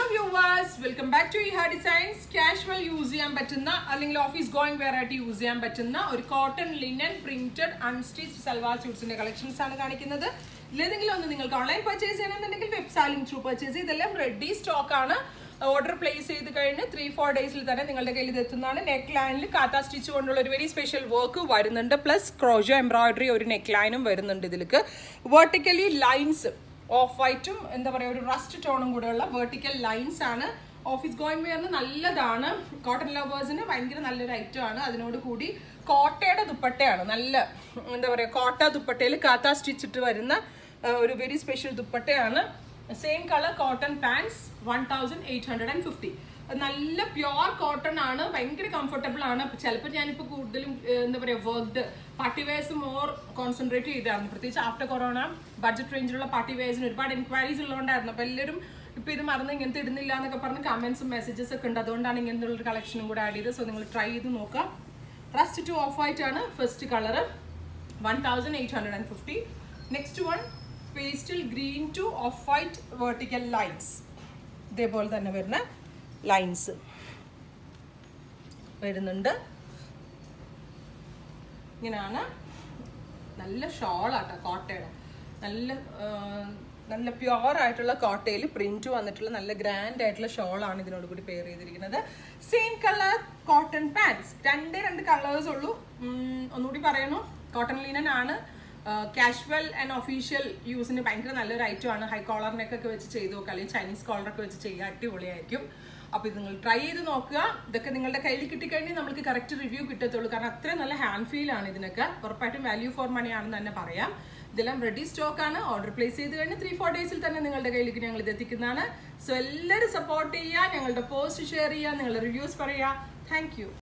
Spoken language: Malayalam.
viewers welcome back to Iha designs casual use ചെയ്യാൻ പറ്റുന്ന അല്ലെങ്കിൽ ഓഫീസ് ഗോയിങ് വെയർ ആയിട്ട് യൂസ് ചെയ്യാൻ പറ്റുന്ന ഒരു cotton linen printed unstitch salwar സ്യൂട്ട്സിന്റെ കളക്ഷൻസ് ആണ് കാണിക്കുന്നത് ഇതിലേതെങ്കിലും ഒന്ന് നിങ്ങൾക്ക് ഓൺലൈൻ പർച്ചേസ് ചെയ്യണമെന്നുണ്ടെങ്കിൽ വെബ്സൈറ്റിംഗ് ത്രൂ പർച്ചേസ് ചെയ്തെല്ലാം റെഡി സ്റ്റോക്ക് ആണ് ഓർഡർ പ്ലേസ് ചെയ്ത് കഴിഞ്ഞ് ത്രീ ഫോർ ഡേയ്സിൽ തന്നെ നിങ്ങളുടെ കയ്യിൽ ഇത് എത്തുന്നതാണ് നെക്ക് ലൈനിൽ കാത്ത സ്റ്റിച്ച് കൊണ്ടുള്ള ഒരു വെരി സ്പെഷ്യൽ വർക്ക് വരുന്നുണ്ട് പ്ലസ് ക്രോജോ എംബ്രോയിഡറി ഒരു നെക്ക് ലൈനും വരുന്നുണ്ട് ഇതിലേക്ക് വെർട്ടിക്കലി ലൈൻസ് ഓഫ് വൈറ്റും എന്താ പറയുക ഒരു റസ്റ്റ് ടോണും കൂടെയുള്ള വെർട്ടിക്കൽ ലൈൻസ് ആണ് ഓഫീസ് ഗോയിങ് വെയറിന് നല്ലതാണ് കോട്ടൺ ലവേഴ്സിന് ഭയങ്കര നല്ലൊരു ഐറ്റം ആണ് അതിനോട് കൂടി കോട്ടയുടെ ദുപ്പട്ടയാണ് നല്ല എന്താ പറയുക കോട്ട ദുപ്പട്ടയിൽ കാത്ത സ്റ്റിച്ചിട്ട് വരുന്ന ആ, ഒരു വെരി സ്പെഷ്യൽ ദുപ്പട്ടയാണ് same colour cotton pants one thousand eight hundred and fifty നല്ല പ്യുവർ കോട്ടൺ ആണ് ഭയങ്കര കംഫർട്ടബിൾ ആണ് ചിലപ്പോൾ ഞാനിപ്പോൾ കൂടുതലും ഏഹ്, എന്താ പറയുക worked party wears more concentrate ചെയ്തായിരുന്നു പ്രത്യേകിച്ച് ആഫ്റ്റർ കൊറോണ ബഡ്ജറ്റ് റേഞ്ചിലുള്ള പാർട്ടി വെയർസിന് ഒരുപാട് എൻക്വയറീസ് ഉള്ളതുകൊണ്ടായിരുന്നു അപ്പോൾ എല്ലാവരും ഇപ്പോൾ ഇത് മറന്ന് ഇങ്ങനത്തെ ഇടുന്നില്ല എന്നൊക്കെ പറഞ്ഞ് കമൻസും മെസ്സേജസ് ഒക്കെ ഉണ്ട് അതുകൊണ്ടാണ് ഇങ്ങനത്തെ ഒരു കളക്ഷനും കൂടെ ആഡ് ചെയ്തത് സോ നിങ്ങൾ ട്രൈ ചെയ്ത് നോക്കാം റസ്റ്റ് ടു ഓഫ് വൈറ്റ് ആണ് first colour one thousand eight hundred and fifty next one pastel green to off white vertical lines ഇതേപോലെ തന്നെ വരുന്ന ലൈൻസ് വരുന്നുണ്ട് ഇങ്ങനെയാണ് നല്ല ഷോളാട്ടോ കോട്ടയുടെ നല്ല ആ, നല്ല പ്യുവർ ആയിട്ടുള്ള കോട്ടയിൽ പ്രിന്റ് വന്നിട്ടുള്ള നല്ല ഗ്രാൻഡ് ആയിട്ടുള്ള ഷോളാണ് ഇതിനോട് കൂടി പെയർ ചെയ്തിരിക്കുന്നത് സെയിം കളർ കോട്ടൺ പാൻസ് രണ്ടേ രണ്ട് കളേഴ്സ് ഉള്ളൂ ഉം, ഒന്നുകൂടി പറയണു കോട്ടൺ ലീനൻ ആണ് കാഷ്വൽ ആൻഡ് ഒഫീഷ്യൽ യൂസിന് ഭയങ്കര നല്ലൊരു ഐറ്റം ആണ് ഹൈ കോളർ നെക്കൊക്കെ വെച്ച് ചെയ്ത് നോക്കുക അല്ലെങ്കിൽ ചൈനീസ് കോളറൊക്കെ വെച്ച് ചെയ്യുക അടിപൊളിയായിരിക്കും അപ്പോൾ ഇത് നിങ്ങൾ ട്രൈ ചെയ്ത് നോക്കുക ഇതൊക്കെ നിങ്ങളുടെ കയ്യിൽ കിട്ടിക്കഴിഞ്ഞാൽ നമുക്ക് കറക്റ്റ് റിവ്യൂ കിട്ടത്തുള്ളൂ കാരണം അത്രയും നല്ല ഹാൻഡ് ഫീൽ ആണ് ഇതിനൊക്കെ ഉറപ്പായിട്ടും വാല്യൂ ഫോർ മണി ആണെന്ന് തന്നെ പറയാം ഇതെല്ലാം റെഡി സ്റ്റോക്ക് ആണ് ഓർഡർ പ്ലേസ് ചെയ്ത് കഴിഞ്ഞ് ത്രീ ഫോർ ഡേയ്സിൽ തന്നെ നിങ്ങളുടെ കയ്യിലേക്ക് ഞങ്ങൾ ഇത് എത്തിക്കുന്നതാണ് സോ എല്ലാവരും സപ്പോർട്ട് ചെയ്യുക ഞങ്ങളുടെ പോസ്റ്റ് ഷെയർ ചെയ്യുക നിങ്ങളുടെ റിവ്യൂസ് പറയുക താങ്ക്